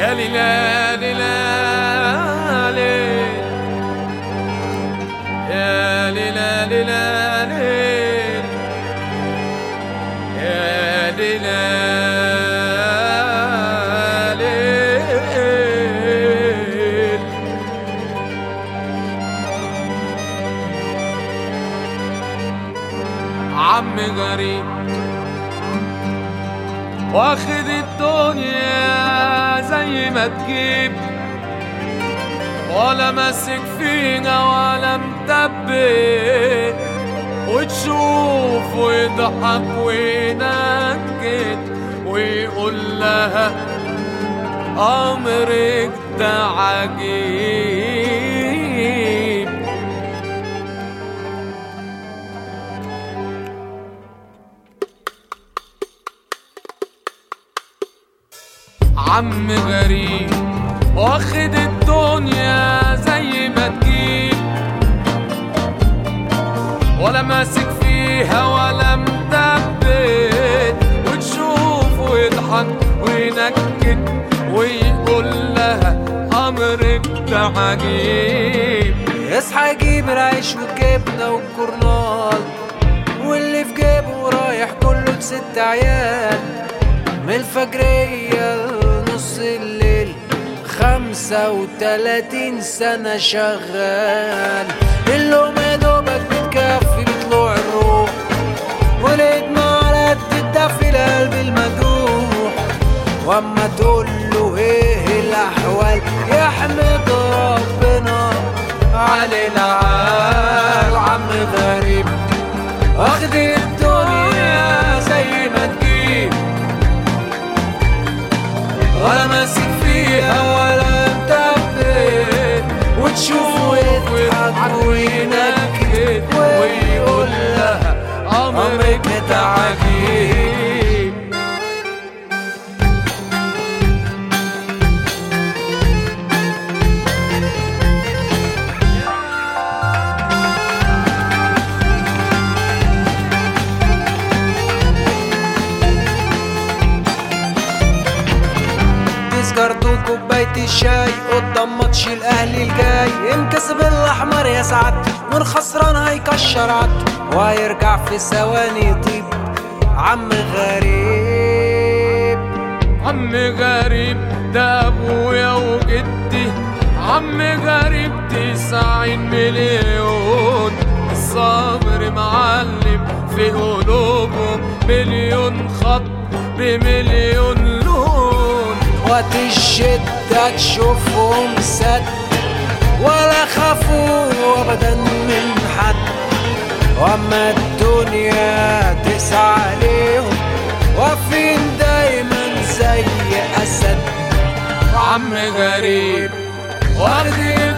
يا ليلى ليلى ليل يا ليلى ليلى ليل يا ليلى ليل عم غريب واخد الدنيا زي ما تجيب ولا ماسك فينا ولا متبت وتشوف ويضحك وينكد ويقول لها أمرك ده عجيب عم غريب واخد الدنيا زي ما تجيب ولا ماسك فيها ولا مدبت وتشوف ويضحك وينكد ويقول لها أمرك ده عجيب اصحى جيب العيش والجبنة والجورنال واللي في جيبه رايح كله بست عيال من الفجرية لنص الليل خمسة وتلاتين سنة شغال اللوم يا دوبك بتكفي بطلوع الروح والإدمع على قد الدفي القلب المجروح واما تقول له ايه الاحوال يحمد ربنا على العال عم غريب واخد الدنيا زي ما تجيب ولا ماسك فيها ولا متبت وتشوف ويضحك وينكد ويقول لها أمرك ده عجيب تذكرته كوباية الشاي قدام ماتش الاهلي الجاي انكسب الاحمر يا سعادتي والخسران هيكشر عدته وهيرجع في ثواني يطيب عم غريب عم غريب ده ابويا وجدي عم غريب تسعين مليون الصبر معلم في قلوبهم مليون خط بمليون لون وقت الشدة تشوفهم سد ولا خافوا ابدا من حد واما الدنيا تسعى عليهم واقفين دايما زي اسد عم غريب واخد